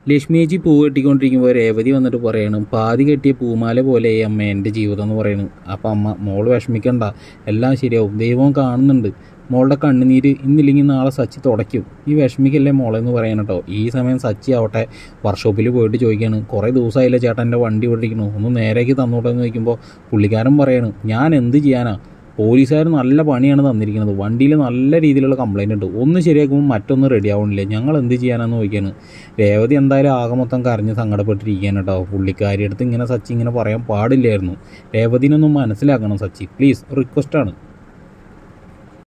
ലക്ഷ്മിയേച്ചി പൂ കെട്ടിക്കൊണ്ടിരിക്കുമ്പോൾ രേവതി വന്നിട്ട് പറയണം പാതി കെട്ടിയ പൂമാല പോലെ അമ്മ എൻ്റെ ജീവിതം എന്ന് പറയുന്നു അപ്പം അമ്മ മോള് വിഷമിക്കണ്ട എല്ലാം ശരിയാവും ദൈവം കാണുന്നുണ്ട് മോളുടെ കണ്ണുനീര് ഇന്നില്ലെങ്കിൽ നാളെ സച്ചി തുടയ്ക്കും ഈ വിഷമിക്കല്ലേ മോളെ എന്ന് പറയാൻ കേട്ടോ ഈ സമയം സച്ചി ആവട്ടെ വർക്ക്ഷോപ്പിൽ പോയിട്ട് ചോദിക്കുകയാണ് കുറേ ദിവസമായില്ലേ ചേട്ടൻ എൻ്റെ വണ്ടി ഓടിക്കണു ഒന്ന് നേരേക്ക് തന്നോട്ടെ എന്ന് ചോദിക്കുമ്പോൾ പുള്ളിക്കാരൻ പറയാണ് ഞാൻ എന്ത് ചെയ്യാനാ പോലീസുകാർ നല്ല പണിയാണ് തന്നിരിക്കുന്നത് വണ്ടിയിൽ നല്ല രീതിയിലുള്ള കംപ്ലൈൻറ്റ് ഉണ്ട് ഒന്ന് ശരിയാക്കുമ്പോൾ മറ്റൊന്ന് റെഡി ആവണില്ല ഞങ്ങൾ എന്ത് ചെയ്യാനാന്ന് ചോദിക്കുകയാണ് രേവതി എന്തായാലും ആകെ മൊത്തം കരഞ്ഞ് സങ്കടപ്പെട്ടിരിക്കുകയാണ് കേട്ടോ പുള്ളിക്കാരി അടുത്ത് ഇങ്ങനെ സച്ചി ഇങ്ങനെ പറയാൻ പാടില്ലായിരുന്നു രേവതിനൊന്നും മനസ്സിലാക്കണം സച്ചി പ്ലീസ് റിക്വസ്റ്റാണ്